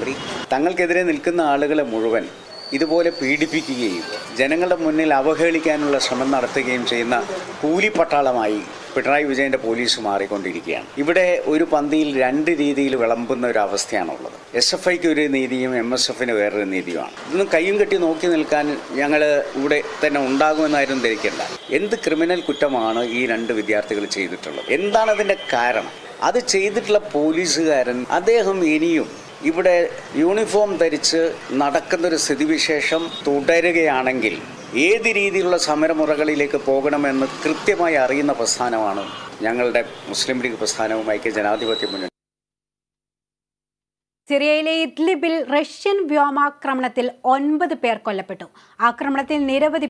മുഖ്യമന്ത്രി തങ്ങൾക്കെതിരെ നിൽക്കുന്ന ആളുകളെ മുഴുവൻ ഇതുപോലെ പീഡിപ്പിക്കുകയും ജനങ്ങളുടെ മുന്നിൽ അവഹേളിക്കാനുള്ള ശ്രമം നടത്തുകയും ചെയ്യുന്ന കൂലിപ്പട്ടാളമായി പിണറായി വിജയന്റെ പോലീസ് മാറിക്കൊണ്ടിരിക്കുകയാണ് ഇവിടെ ഒരു പന്തിയിൽ രണ്ട് രീതിയിൽ വിളമ്പുന്ന ഒരു അവസ്ഥയാണുള്ളത് എസ് എഫ് ഐക്ക് ഒരു നീതിയും എം എസ് എഫിന് വേറൊരു നീതിയുമാണ് ഇതൊന്നും കയ്യും കെട്ടി നോക്കി നിൽക്കാൻ ഞങ്ങൾ ഇവിടെ തന്നെ ഉണ്ടാകുമെന്നാരും ധരിക്കേണ്ട എന്ത് ക്രിമിനൽ കുറ്റമാണ് ഈ രണ്ട് വിദ്യാർത്ഥികൾ ചെയ്തിട്ടുള്ളത് എന്താണ് അതിൻ്റെ കാരണം അത് ചെയ്തിട്ടുള്ള പോലീസുകാരൻ അദ്ദേഹം ഇനിയും ഇവിടെ യൂണിഫോം ധരിച്ച് നടക്കുന്നൊരു സ്ഥിതിവിശേഷം തുടരുകയാണെങ്കിൽ ഏത് രീതിയിലുള്ള സമരമുറകളിലേക്ക് പോകണമെന്ന് കൃത്യമായി അറിയുന്ന പ്രസ്ഥാനമാണ് ഞങ്ങളുടെ മുസ്ലിം ലീഗ് പ്രസ്ഥാനവും ഐക്യ ജനാധിപത്യ മുന്നണി സിറിയയിലെ ഇദ്ലിബിൽ റഷ്യൻ വ്യോമാക്രമണത്തിൽ ഒൻപത് പേർ കൊല്ലപ്പെട്ടു ആക്രമണത്തിൽ നിരവധി